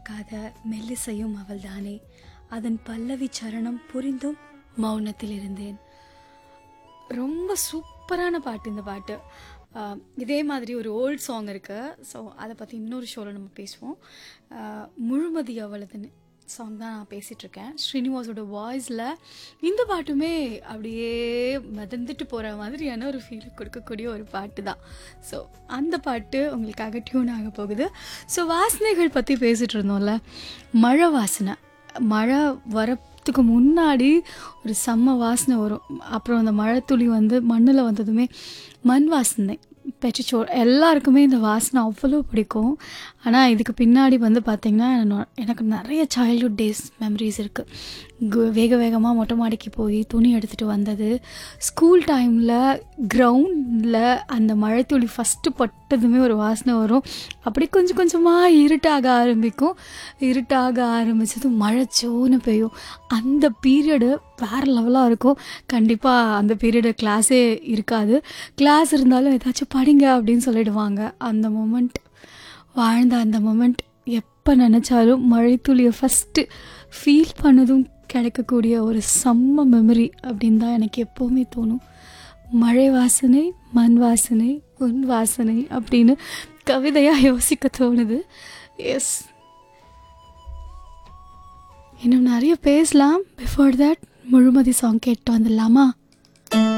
மறக்காத மெல்லிசையும் அவள்தானே அதன் பல்லவி சரணம் புரிந்தும் மௌனத்தில் இருந்தேன் ரொம்ப சூப்பரான பாட்டு இந்த பாட்டு ஆஹ் இதே மாதிரி ஒரு ஓல்ட் சாங் இருக்கு ஸோ அதை பற்றி இன்னொரு ஷோவில் நம்ம பேசுவோம் ஆஹ் முழுமதி அவளதுன்னு சாங் தான் நான் பேசிகிட்டு இருக்கேன் ஸ்ரீனிவாஸோட வாய்ஸில் இந்த பாட்டுமே அப்படியே மிதந்துட்டு போகிற மாதிரியான ஒரு ஃபீல் கொடுக்கக்கூடிய ஒரு பாட்டு தான் ஸோ அந்த பாட்டு உங்களுக்காக டியூன் ஆக போகுது ஸோ வாசனைகள் பற்றி பேசிகிட்டு இருந்தோம்ல மழை வாசனை மழை வரத்துக்கு முன்னாடி ஒரு செம்ம வாசனை வரும் அப்புறம் அந்த மழை துளி வந்து மண்ணில் வந்ததுமே மண் வாசனை பெட்ரிச்சோர் எல்லாருக்குமே இந்த வாசனை அவ்வளோ பிடிக்கும் ஆனால் இதுக்கு பின்னாடி வந்து பார்த்திங்கன்னா என்னோ- எனக்கு நிறைய சைல்ட்ஹுட் டேஸ் மெமரிஸ் இருக்குது வேக வேகமாக மொட்டை மாடிக்கு போய் துணி எடுத்துகிட்டு வந்தது ஸ்கூல் டைமில் கிரவுண்டில் அந்த மழைத்துளி ஃபஸ்ட்டு பட்டதுமே ஒரு வாசனை வரும் அப்படி கொஞ்சம் கொஞ்சமாக இருட்டாக ஆரம்பிக்கும் இருட்டாக ஆரம்பிச்சதும் மழை சோன்னு பெய்யும் அந்த பீரியடு வேறு லெவலாக இருக்கும் கண்டிப்பாக அந்த பீரியடு கிளாஸே இருக்காது கிளாஸ் இருந்தாலும் ஏதாச்சும் படிங்க அப்படின்னு சொல்லிடுவாங்க அந்த மொமெண்ட் வாழ்ந்த அந்த மொமெண்ட் எப்போ நினச்சாலும் மழைத்துளியை ஃபஸ்ட்டு ஃபீல் பண்ணதும் கிடைக்கக்கூடிய ஒரு செம்ம மெமரி அப்படின்னு தான் எனக்கு எப்போவுமே தோணும் மழை வாசனை மண் வாசனை உன் வாசனை அப்படின்னு கவிதையாக யோசிக்க தோணுது எஸ் இன்னும் நிறைய பேசலாம் பிஃபோர் தட் முழுமதி சாங் கேட்டு வந்துடலாமா